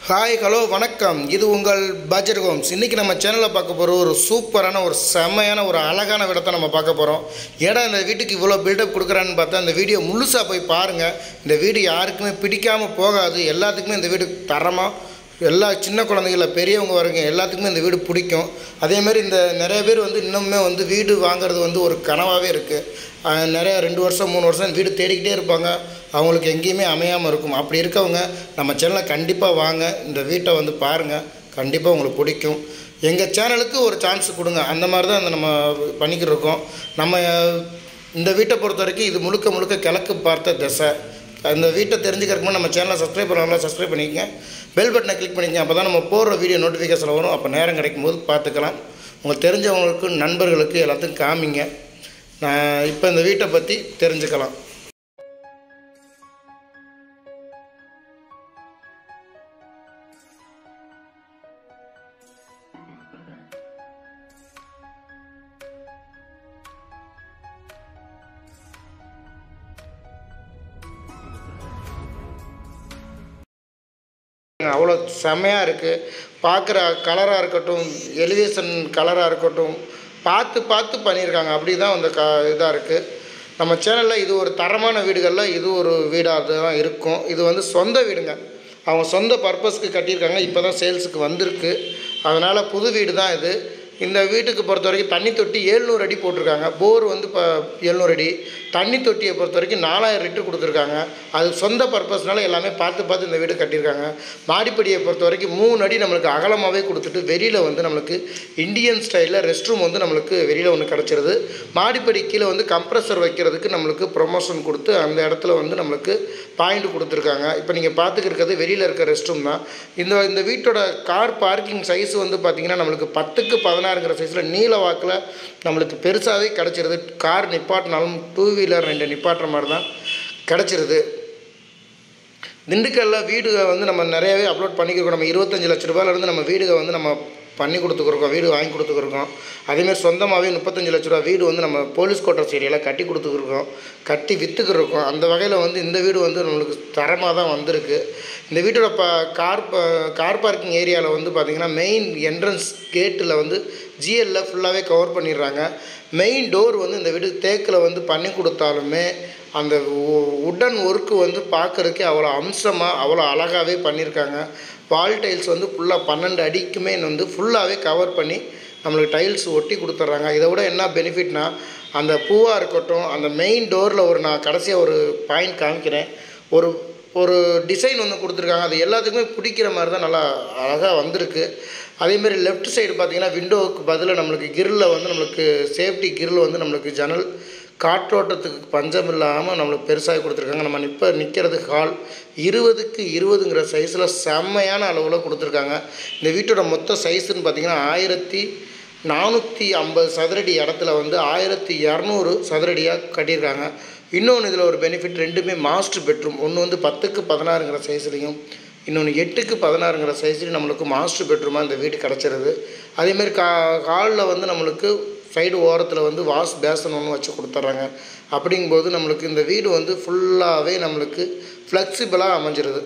hi hello வணக்கம் இது உங்கள் பட்ஜெட் ஹோம்ஸ் இன்றைக்கி நம்ம சேனலில் பார்க்க போகிற ஒரு சூப்பரான ஒரு செம்மையான ஒரு அழகான விடத்தை நம்ம பார்க்க போகிறோம் ஏன்னா இந்த வீட்டுக்கு இவ்வளோ பில்டப் கொடுக்குறான்னு பார்த்தா இந்த வீடியோ முழுசாக போய் பாருங்கள் இந்த வீடு யாருக்குமே பிடிக்காமல் போகாது எல்லாத்துக்குமே இந்த வீடு தரமாக எல்லா சின்ன குழந்தைங்கள பெரியவங்க வரைக்கும் எல்லாத்துக்குமே இந்த வீடு பிடிக்கும் அதேமாதிரி இந்த நிறைய பேர் வந்து இன்னுமே வந்து வீடு வாங்குறது வந்து ஒரு கனவாகவே இருக்குது நிறைய ரெண்டு வருஷம் மூணு வருஷம் வீடு தேடிக்கிட்டே இருப்பாங்க அவங்களுக்கு எங்கேயுமே அமையாமல் இருக்கும் அப்படி இருக்கவங்க நம்ம சேனலை கண்டிப்பாக வாங்க இந்த வீட்டை வந்து பாருங்கள் கண்டிப்பாக உங்களுக்கு பிடிக்கும் எங்கள் சேனலுக்கு ஒரு சான்ஸ் கொடுங்க அந்த மாதிரி தான் அந்த நம்ம பண்ணிக்கிட்டு இருக்கோம் நம்ம இந்த வீட்டை பொறுத்த வரைக்கும் இது முழுக்க முழுக்க கிழக்கு பார்த்த திசை அந்த வீட்டை தெரிஞ்சுக்கிறதுக்கு நம்ம சேனலை சப்ஸ்கிரைப் பண்ணலாம் சப்ஸ்கிரைப் பண்ணிக்கங்க பெல் பட்டனை கிளிக் பண்ணிக்கங்க அப்போ தான் நம்ம போடுற வீடியோ நோட்டிஃபிகேஷன் வரும் அப்போ நேரம் கிடைக்கும் போது பார்த்துக்கலாம் உங்களுக்கு தெரிஞ்சவங்களுக்கு நண்பர்களுக்கு எல்லாத்துக்கும் காமிங்க நான் இப்போ இந்த வீட்டை பற்றி தெரிஞ்சுக்கலாம் அவ்வளோ செமையாக இருக்குது பார்க்குற கலராக இருக்கட்டும் எலிவேஷன் கலராக இருக்கட்டும் பார்த்து பார்த்து பண்ணியிருக்காங்க அப்படி தான் அந்த க இதாக இருக்குது நம்ம சேனலில் இது ஒரு தரமான வீடுகளில் இது ஒரு வீடாக தான் இருக்கும் இது வந்து சொந்த வீடுங்க அவங்க சொந்த பர்பஸ்க்கு கட்டியிருக்காங்க இப்போ தான் சேல்ஸுக்கு வந்திருக்கு அதனால் புது வீடு தான் இது இந்த வீட்டுக்கு பொறுத்த வரைக்கும் தண்ணி தொட்டி ஏழ்நூறு அடி போட்டிருக்காங்க போர் வந்து இப்போ எழுநூறு அடி தண்ணி தொட்டியை பொறுத்த வரைக்கும் நாலாயிரம் லிட்டர் கொடுத்துருக்காங்க அது சொந்த பர்பஸ்னால எல்லாமே பார்த்து பார்த்து இந்த வீடு கட்டியிருக்காங்க மாடிப்படியை பொறுத்த வரைக்கும் மூணு அடி நம்மளுக்கு அகலமாகவே கொடுத்துட்டு வெளியில் வந்து நம்மளுக்கு இந்தியன் ஸ்டைலில் ரெஸ்ட் ரூம் வந்து நம்மளுக்கு வெளியில் ஒன்று கிடச்சிருது மாடிப்படி கீழே வந்து கம்ப்ரஸர் வைக்கிறதுக்கு நம்மளுக்கு ப்ரொமோஷன் கொடுத்து அந்த இடத்துல வந்து நம்மளுக்கு பாயிண்ட் கொடுத்துருக்காங்க இப்போ நீங்கள் பார்த்துக்கிட்டு இருக்கிறது வெளியில் இருக்க ரெஸ்ட் ரூம் தான் இந்த இந்த வீட்டோட கார் பார்க்கிங் சைஸ் வந்து பார்த்திங்கன்னா நம்மளுக்கு பத்துக்கு பதினாறுங்கிற சைஸில் நீல வாக்கில் நம்மளுக்கு பெருசாகவே கிடச்சிருது கார் நிப்பாட்டினாலும் டூ வீலர் ரெண்டு நிப்பாட்டுற மாதிரி தான் கிடச்சிருது திண்டுக்கல்லில் வீடுக வந்து நம்ம நிறையவே அப்லோட் பண்ணிக்கிறோம் நம்ம இருபத்தஞ்சி லட்ச ரூபாயிலேருந்து நம்ம வீடுக வந்து நம்ம பண்ணி கொடுத்துருக்கோம் வீடு வாங்கி கொடுத்துருக்கோம் அதேமாதிரி சொந்தமாகவே முப்பத்தஞ்சு லட்ச ரூபா வீடு வந்து நம்ம போலீஸ் கோட்டர்ஸ் ஏரியாவில் கட்டி கொடுத்துருக்கோம் கட்டி விற்றுக்கிருக்கோம் அந்த வகையில் வந்து இந்த வீடு வந்து நம்மளுக்கு தரமாக தான் வந்திருக்கு இந்த வீட்டோட ப கார் ப கார் பார்க்கிங் ஏரியாவில் வந்து பார்த்திங்கன்னா மெயின் என்ட்ரன்ஸ் கேட்டில் வந்து ஜிஎல்ல ஃபுல்லாகவே கவர் பண்ணிடுறாங்க மெயின் டோர் வந்து இந்த வீடு தேக்கில் வந்து பண்ணி கொடுத்தாலுமே அந்த உடன் ஒர்க்கு வந்து பார்க்குறதுக்கே அவ்வளோ அம்சமாக அவ்வளோ அழகாகவே பண்ணியிருக்காங்க வால் டைல்ஸ் வந்து ஃபுல்லாக பன்னெண்டு அடிக்குமே வந்து ஃபுல்லாகவே கவர் பண்ணி நம்மளுக்கு டைல்ஸ் ஒட்டி கொடுத்துட்றாங்க இதை விட என்ன பெனிஃபிட்னா அந்த பூவாக இருக்கட்டும் அந்த மெயின் டோரில் ஒரு நான் கடைசியாக ஒரு பாயிண்ட் காமிக்கிறேன் ஒரு ஒரு டிசைன் ஒன்று கொடுத்துருக்காங்க அது எல்லாத்துக்குமே பிடிக்கிற மாதிரி தான் நல்லா அழகாக வந்திருக்கு அதேமாரி லெஃப்ட் சைடு பார்த்திங்கன்னா விண்டோவுக்கு பதிலாக நம்மளுக்கு கிரில்லில் வந்து நம்மளுக்கு சேஃப்டி கிரில் வந்து நம்மளுக்கு ஜன்னல் காற்றோட்டத்துக்கு பஞ்சம் இல்லாமல் நம்மளுக்கு பெருசாக கொடுத்துருக்காங்க நம்ம இப்போ நிற்கிறது ஹால் இருபதுக்கு இருபதுங்கிற சைஸில் செம்மையான அளவில் கொடுத்துருக்காங்க இந்த வீட்டோட மொத்த சைஸுன்னு பார்த்திங்கன்னா ஆயிரத்தி நானூற்றி ஐம்பது சதுரடி இடத்துல வந்து ஆயிரத்தி இரநூறு சதுரடியாக கட்டியிருக்காங்க இன்னொன்று இதில் ஒரு பெனிஃபிட் ரெண்டுமே மாஸ்டர் பெட்ரூம் ஒன்று வந்து பத்துக்கு பதினாறுங்கிற சைஸ்லேயும் இன்னொன்று எட்டுக்கு பதினாறுங்கிற சைஸ்லேயும் நம்மளுக்கு மாஸ்டர் பெட்ரூமாக இந்த வீடு கிடச்சிருது அதேமாரி கா ஹாலில் வந்து நம்மளுக்கு சைடு ஓரத்தில் வந்து வாஷ் பேசன் ஒன்று வச்சு கொடுத்துட்றாங்க அப்படிங்கும்போது நம்மளுக்கு இந்த வீடு வந்து ஃபுல்லாகவே நம்மளுக்கு ஃப்ளெக்சிபிளாக அமைஞ்சிருது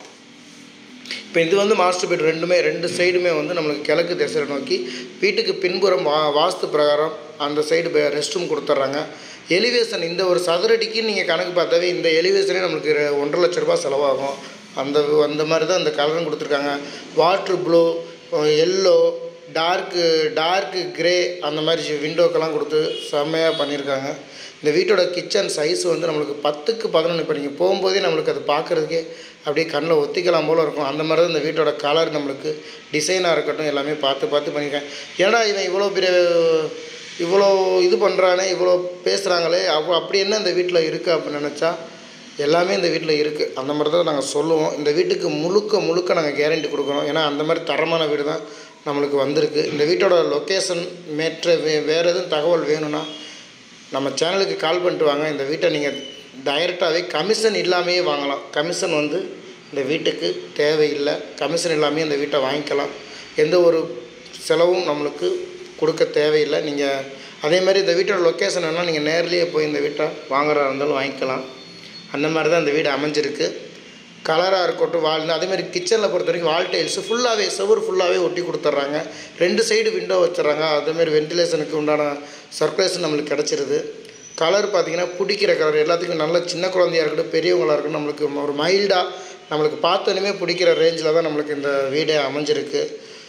இப்போ இது வந்து மாஸ்டர் பெட் ரெண்டுமே ரெண்டு சைடுமே வந்து நம்மளுக்கு கிழக்கு திசையை நோக்கி வீட்டுக்கு பின்புறம் வா வாஸ்து பிரகாரம் அந்த சைடு ரெஸ்ட் ரூம் கொடுத்துட்றாங்க எலிவேஷன் இந்த ஒரு சதுரடிக்கு நீங்கள் கணக்கு பார்த்தாவே இந்த எலிவேஷனே நம்மளுக்கு ஒன்றரை லட்ச ரூபா செலவாகும் அந்த அந்த மாதிரி தான் அந்த கலரும் கொடுத்துருக்காங்க வாட்ரு blue yellow dark dark grey அந்த மாதிரி விண்டோக்கெல்லாம் கொடுத்து செம்மையாக பண்ணியிருக்காங்க இந்த வீட்டோட கிச்சன் சைஸ் வந்து நம்மளுக்கு பத்துக்கு பதினொன்று இப்போ நீங்கள் போகும்போதே நம்மளுக்கு அது பார்க்குறதுக்கே அப்படியே கண்ணில் ஒத்திக்கலாம் போல் இருக்கும் அந்த மாதிரி தான் இந்த வீட்டோட கலர் நம்மளுக்கு டிசைனாக இருக்கட்டும் எல்லாமே பார்த்து பார்த்து பண்ணியிருக்கேன் ஏன்னா இவன் இவ்வளோ பெரிய இவ்வளோ இது பண்ணுறானே இவ்வளோ பேசுகிறாங்களே அவ்வளோ அப்படி என்ன இந்த வீட்டில் இருக்குது அப்படின்னு நினச்சா எல்லாமே இந்த வீட்டில் இருக்குது அந்த மாதிரி தான் நாங்கள் சொல்லுவோம் இந்த வீட்டுக்கு முழுக்க முழுக்க நாங்கள் கேரண்டி கொடுக்குறோம் ஏன்னா அந்த மாதிரி தரமான வீடு தான் நம்மளுக்கு வந்திருக்கு இந்த வீட்டோட லொக்கேஷன் மேற்ற வே வேறு எதுவும் தகவல் வேணும்னா நம்ம சேனலுக்கு கால் பண்ணிட்டு வாங்க இந்த வீட்டை நீங்கள் டைரெக்டாகவே கமிஷன் இல்லாமையே வாங்கலாம் கமிஷன் வந்து இந்த வீட்டுக்கு தேவையில்லை கமிஷன் இல்லாமே இந்த வீட்டை வாங்கிக்கலாம் எந்த ஒரு செலவும் நம்மளுக்கு கொடுக்க தேவையில்லை நீங்கள் அதே மாதிரி இந்த வீட்டோட லொக்கேஷன் வேணால் நீங்கள் நேர்லேயே போய் இந்த வீட்டை வாங்குறதா இருந்தாலும் வாங்கிக்கலாம் அந்த மாதிரி தான் இந்த வீடு அமைஞ்சிருக்கு கலராக இருக்கட்டும் வால் அதேமாதிரி கிச்சனில் பொறுத்த வரைக்கும் வால் டைல்ஸு ஃபுல்லாகவே செவுரு ஃபுல்லாகவே ஒட்டி கொடுத்துட்றாங்க ரெண்டு சைடு விண்டோ வச்சிடுறாங்க அதேமாதிரி வென்டிலேஷனுக்கு உண்டான சர்க்குலேஷன் நம்மளுக்கு கிடச்சிருது கலர் பார்த்திங்கன்னா பிடிக்கிற கலர் எல்லாத்துக்கும் நல்ல சின்ன குழந்தையா இருக்கட்டும் பெரியவங்களாக இருக்கட்டும் நம்மளுக்கு ஒரு மைல்டாக நம்மளுக்கு பார்த்தோன்னே பிடிக்கிற ரேஞ்சில் தான் நம்மளுக்கு இந்த வீடே அமைஞ்சிருக்கு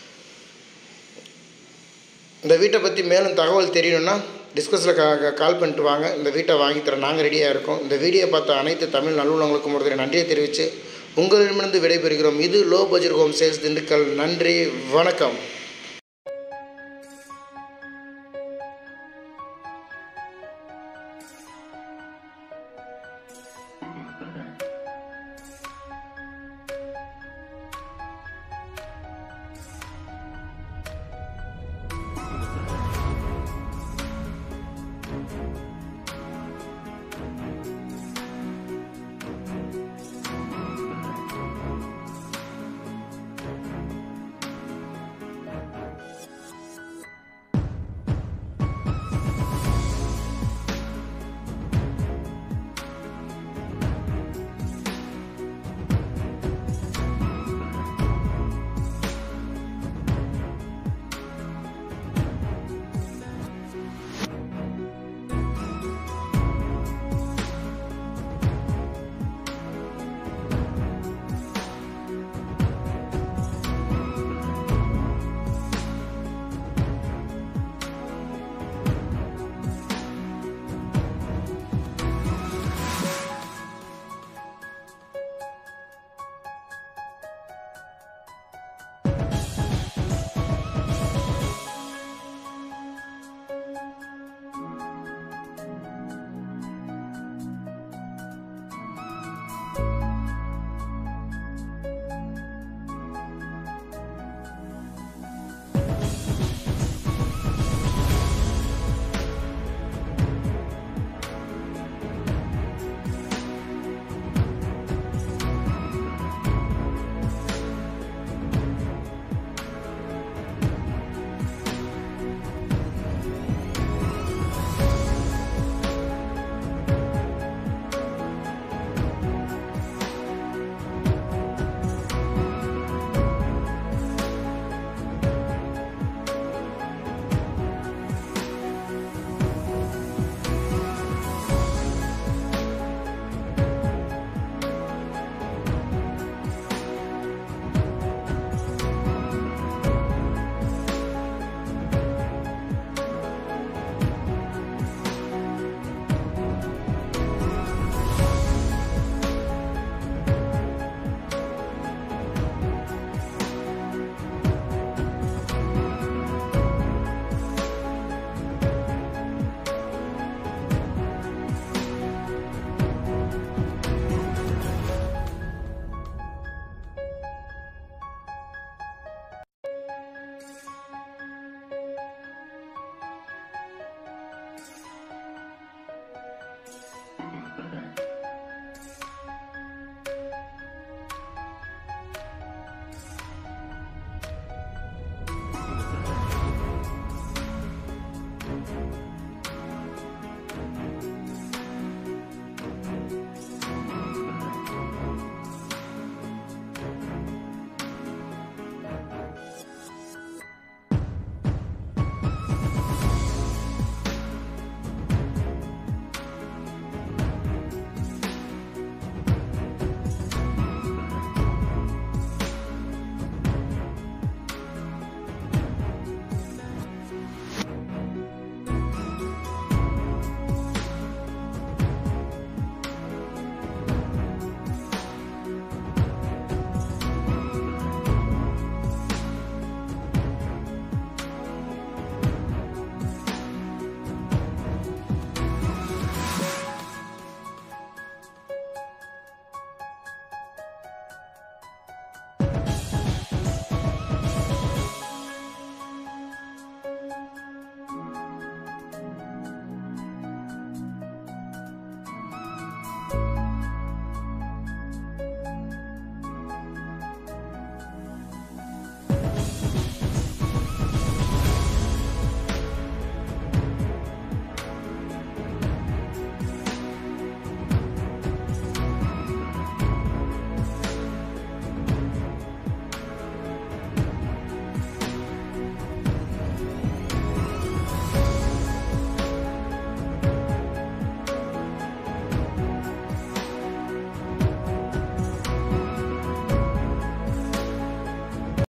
இந்த வீட்டை பற்றி மேலும் தகவல் தெரியணும்னா டிஸ்கஸில் கா கால் பண்ணிட்டு வாங்க இந்த வீட்டை வாங்கி தர நாங்கள் ரெடியாக இருக்கோம் இந்த வீடியோ பார்த்த அனைத்து தமிழ் நல்லுள்ளவங்களுக்கும் ஒரு நன்றியை தெரிவித்து உங்களிடமிருந்து விடைபெறுகிறோம் இது low budget home sales Dindigul நன்றி வணக்கம்